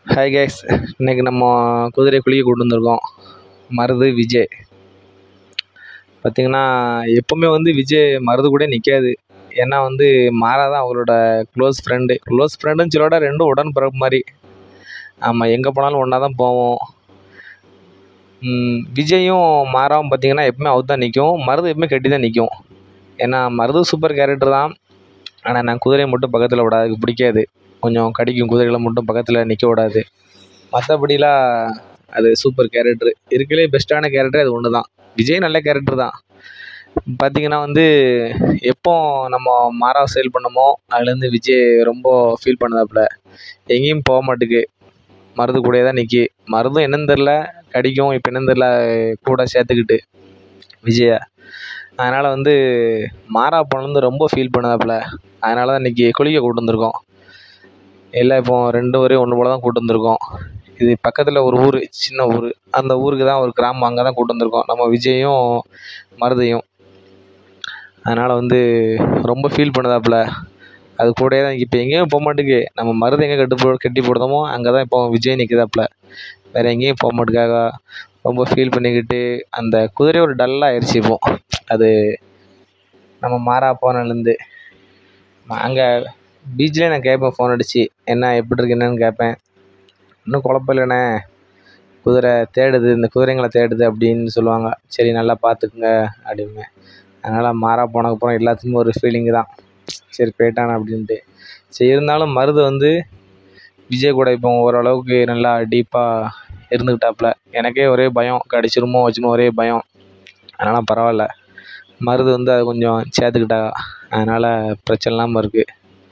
hi guys இன்றைக்கி நம்ம குதிரையை குளிக்க கூட்டு வந்திருக்கோம் மருது விஜய் பார்த்திங்கன்னா எப்போவுமே வந்து விஜய் மருது கூட நிற்காது ஏன்னா வந்து மாறா தான் அவரோட க்ளோஸ் ஃப்ரெண்டு க்ளோஸ் ஃப்ரெண்டுன்னு சொல்லோட ரெண்டும் உடன்பிறப்பு மாதிரி ஆமாம் எங்கே போனாலும் ஒன்றா தான் போவோம் ம், விஜயும் மாறாவும் பார்த்திங்கன்னா எப்பவுமே அவுட் தான் நிற்கும் மருது எப்பவுமே கட்டி தான் நிற்கும் ஏன்னா மருது சூப்பர் கேரக்டர் தான் ஆனால் நான் குதிரையை மட்டும் பக்கத்தில் விடாது எனக்கு பிடிக்காது கொஞ்சம் கடிக்கும் குதிரைகளை மட்டும் பக்கத்தில் நிற்க விடாது மற்றபடிலாம் அது சூப்பர் கேரக்டர் இருக்கலே பெஸ்ட்டான கேரக்டர் அது ஒன்று தான் விஜய் நல்ல கேரக்டர் தான் பார்த்தீங்கன்னா வந்து எப்போ நம்ம மாறா சேல் பண்ணமோ அதுலேருந்து விஜய் ரொம்ப ஃபீல் பண்ணதாப்புல எங்கேயும் போக மாட்டுக்கு மருது கூடயே தான் நிற்கி மருதும் என்னன்னு தெரில கடிக்கும் இப்போ என்னன்னு தெரில கூட சேர்த்துக்கிட்டு விஜயை அதனால் வந்து மாறா போனது ரொம்ப ஃபீல் பண்ணதாப்புல அதனால தான் இன்றைக்கி குளிக்க கூட்டு வந்திருக்கோம் எல்லாம் இப்போ ரெண்டு ஒரே ஒன்று போல் தான் கூட்டு வந்திருக்கோம் இது பக்கத்தில் ஒரு ஊர் சின்ன ஊர் அந்த ஊருக்கு தான் ஒரு கிராமம் அங்கே தான் கூட்டு வந்திருக்கோம் நம்ம விஜயும் மருதையும் அதனால் வந்து ரொம்ப ஃபீல் பண்ணுதாப்புல அது கூடயே தான் இப்போ எங்கேயும் போக மாட்டேங்கு நம்ம மருது எங்கே கட்டு போ கட்டி போடுதோமோ அங்கே தான் இப்போ விஜய் நிற்குதாப்புல வேறு எங்கேயும் போக மாட்டுக்காக ரொம்ப ஃபீல் பண்ணிக்கிட்டு அந்த குதிரை ஒரு டல்லாக ஆயிடுச்சு இப்போ அது நம்ம மாறா போனதுலேருந்து அங்கே பீச்லேயே நான் கேட்பேன் ஃபோன் அடித்து என்ன எப்படி இருக்கு என்னன்னு கேட்பேன் இன்னும் குழப்பம் இல்லைண்ணே குதிரை தேடுது இந்த குதிரைங்களை தேடுது அப்படின்னு சொல்லுவாங்க சரி நல்லா பார்த்துக்குங்க அப்படிம்பேன் அதனால் மாறா போனதுக்கப்புறம் எல்லாத்துக்குமே ஒரு ஃபீலிங்கு தான் சரி போயிட்டானே அப்படின்ட்டு சரி இருந்தாலும் மருது வந்து விஜய் கூட இப்போ ஓரளவுக்கு நல்லா டீப்பாக இருந்துக்கிட்டாப்புல எனக்கே ஒரே பயம் கடிச்சிருமோ வச்சுமோ ஒரே பயம் அதனால் பரவாயில்ல மருது வந்து அதை கொஞ்சம் சேர்த்துக்கிட்டா அதனால் பிரச்சனை இல்லாமல் இருக்குது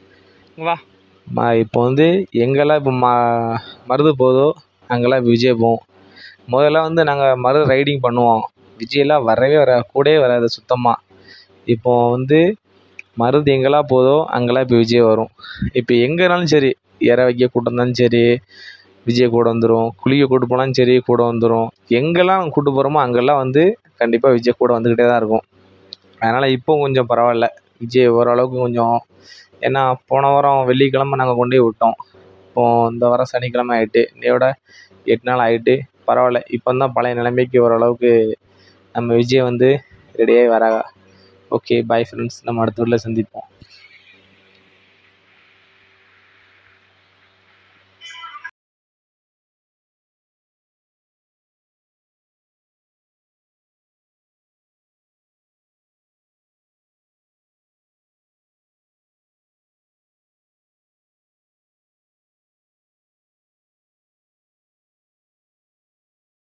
வா மா இப்போ வந்து எங்கெல்லாம் இப்போ மா மருது போதோ அங்கெல்லாம் விஜய் போவோம் முதல்ல வந்து நாங்கள் மருது ரைடிங் பண்ணுவோம் விஜயெல்லாம் வரவே வர கூடவே வராது சுத்தமாக இப்போ வந்து மருது எங்கெல்லாம் போதோ அங்கெல்லாம் இப்போ விஜய் வரும் இப்போ எங்கேனாலும் சரி இற வைக்க கூட்டு வந்தாலும் சரி விஜய் கூட வந்துடும் குளிக்க கூட்டு போனாலும் சரி கூட வந்துடும் எங்கெல்லாம் கூட்டு போகிறோமோ அங்கெல்லாம் வந்து கண்டிப்பாக விஜய் கூட வந்துக்கிட்டே தான் இருக்கும் அதனால் இப்போ கொஞ்சம் பரவாயில்ல விஜய் ஓரளவுக்கு கொஞ்சம் ஏன்னா போன வாரம் வெள்ளிக்கிழமை நாங்கள் கொண்டு போய் விட்டோம் இப்போது இந்த வாரம் சனிக்கிழமை ஆகிட்டு இன்னையோட எட்டு நாள் ஆகிட்டு பரவாயில்ல இப்போ தான் பழைய நிலைமைக்கு ஓரளவுக்கு நம்ம விஜய் வந்து ரெடியாகி வராங்க ஓகே பாய் ஃப்ரெண்ட்ஸ் நம்ம அடுத்த வீட்டில் சந்திப்போம்